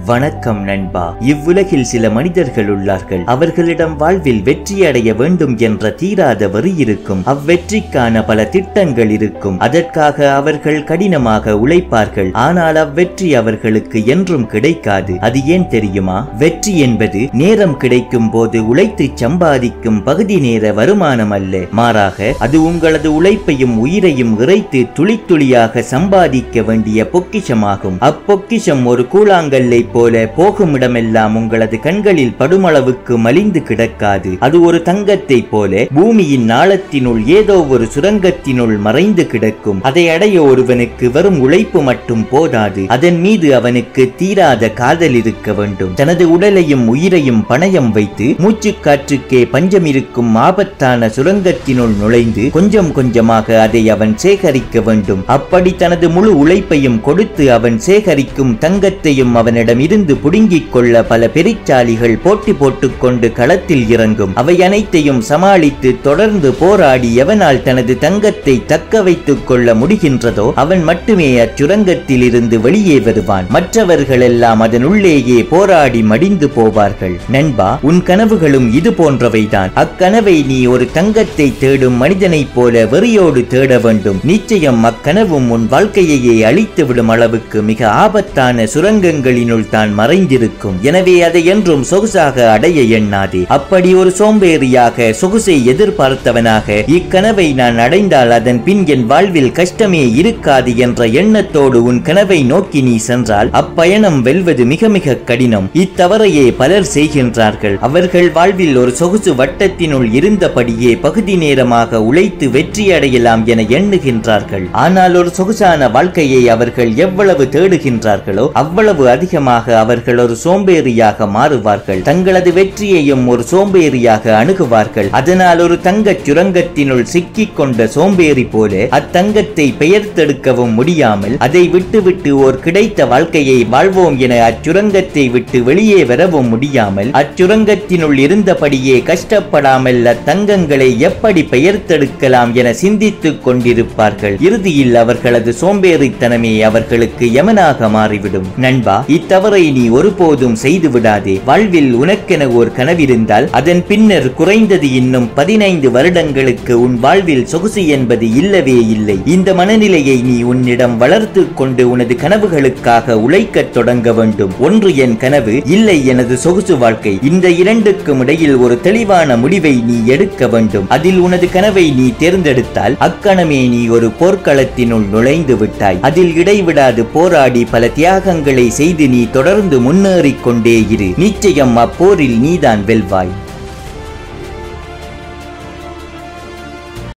வணக்கம் நண்பா இவ்வுலகில் சில மனிதர்கள் உள்ளார்கள் அவர்களிடம் வாழ்வில் வெற்றி அடைய வேண்டும் என்ற தீராத வரி இருக்கும் அவ்வெற்றிக்கான பல திட்டங்கள் இருக்கும் அதற்காக அவர்கள் கடினமாக உழைப்பார்கள் ஆனால் அவ்வெற்றி அவர்களுக்கு என்றும் கிடைக்காது அது ஏன் தெரியுமா வெற்றி என்பது நேரம் கிடைக்கும் போது உழைத்து சம்பாதிக்கும் பகுதி நேர வருமானம் அல்ல மாறாக அது உங்களது உழைப்பையும் உயிரையும் இறைத்து துளி துளியாக சம்பாதிக்க வேண்டிய பொக்கிஷமாகும் அப்பொக்கிஷம் ஒரு கூழாங்கல்லை போல போகும் இடமெல்லாம் உங்களது கண்களில் படுமளவுக்கு மலிந்து கிடக்காது அது ஒரு தங்கத்தை போல பூமியின் நாளத்தினுள் ஏதோ ஒரு சுரங்கத்தினுள் மறைந்து கிடக்கும் அதை அடைய ஒருவனுக்கு வரும் உழைப்பு மட்டும் போதாது அதன் மீது அவனுக்கு தீராத காதல் இருக்க வேண்டும் தனது உடலையும் உயிரையும் பணயம் வைத்து மூச்சு காற்றுக்கே பஞ்சம் இருக்கும் ஆபத்தான சுரங்கத்தினுள் நுழைந்து கொஞ்சம் கொஞ்சமாக அதை அவன் சேகரிக்க வேண்டும் அப்படி தனது முழு உழைப்பையும் கொடுத்து அவன் சேகரிக்கும் தங்கத்தையும் அவனிடம் இருந்து புடுங்கிக் கொள்ள பல பெரிச்சாலிகள் போட்டி போட்டுக்கொண்டு களத்தில் இறங்கும் அவை அனைத்தையும் சமாளித்து தொடர்ந்து போராடி எவனால் தனது தங்கத்தை தக்க வைத்துக் கொள்ள முடிகின்றதோ அவன் மட்டுமே அச்சுரங்கத்தில் இருந்து வெளியே வருவான் மற்றவர்கள் எல்லாம் அதன் உள்ளேயே போராடி மடிந்து போவார்கள் நண்பா உன் கனவுகளும் இது போன்றவைதான் அக்கனவை நீ ஒரு தங்கத்தை தேடும் மனிதனைப் போல வெறியோடு தேட வேண்டும் நிச்சயம் அக்கனவும் உன் வாழ்க்கையையே அழித்துவிடும் அளவுக்கு மிக ஆபத்தான சுரங்கங்களினுள் தான் மறைந்திருக்கும் எனவே அதை என்றும் சொகுசாக அடைய எண்ணாதே அப்படி ஒரு சோம்பேறியாக சொகுசை எதிர்பார்த்தவனாக இக்கனவை நான் அடைந்தால் அதன் பின் என் வாழ்வில் கஷ்டமே இருக்காது என்ற எண்ணத்தோடு உன் கனவை நோக்கி நீ சென்றால் அப்பயணம் வெல்வது மிக மிக கடினம் இத்தவறையே பலர் செய்கின்றார்கள் அவர்கள் வாழ்வில் ஒரு சொகுசு வட்டத்தினுள் இருந்தபடியே பகுதி நேரமாக உழைத்து வெற்றி அடையலாம் என எண்ணுகின்றார்கள் ஆனால் ஒரு சொகுசான வாழ்க்கையை அவர்கள் எவ்வளவு தேடுகின்றார்களோ அவ்வளவு அதிகமாக அவர்கள் ஒரு சோம்பேறியாக மாறுவார்கள் தங்களது வெற்றியையும் ஒரு சோம்பேறியாக அணுகுவார்கள் அதனால் ஒரு தங்கச் சுரங்கத்தினுள் சிக்கிக் கொண்ட சோம்பேறி போல அத்தங்கத்தை பெயர்த்தெடுக்கவும் முடியாமல் அதை விட்டுவிட்டு ஓர் கிடைத்த வாழ்க்கையை வாழ்வோம் என அச்சுரங்கத்தை விட்டு வெளியே வரவும் முடியாமல் அச்சுரங்கத்தினுள் இருந்தபடியே கஷ்டப்படாமல் அத்தங்கங்களை எப்படி பெயர்த்தெடுக்கலாம் என சிந்தித்துக் கொண்டிருப்பார்கள் இறுதியில் அவர்களது சோம்பேறித்தனமே அவர்களுக்கு யமனாக மாறிவிடும் நண்பா இத்தவறை நீ ஒருபோதும் செய்து விடாதே வாழ்வில் உனக்கென ஓர் கனவிருந்தால் அதன் பின்னர் குறைந்தது இன்னும் பதினைந்து வருடங்களுக்கு உன் வாழ்வில் சொகுசு என்பது இல்லவே இல்லை இந்த மனநிலையை நீ உன்னிடம் வளர்த்து கொண்டு உனது கனவுகளுக்காக உழைக்கத் தொடங்க வேண்டும் ஒன்று என் கனவு இல்லை எனது சொகுசு வாழ்க்கை இந்த இரண்டுக்கும் இடையில் ஒரு தெளிவான முடிவை நீ எடுக்க வேண்டும் அதில் உனது கனவை நீ தேர்ந்தெடுத்தால் அக்கணமே நீ ஒரு போர்க்களத்தினுள் நுழைந்து விட்டாய் அதில் இடைவிடாது போராடி பல தியாகங்களை செய்து நீ தொடர்ந்து முன்னேறிக் கொண்டே இரு நிச்சயம் அப்போரில் நீதான் வெல்வாய்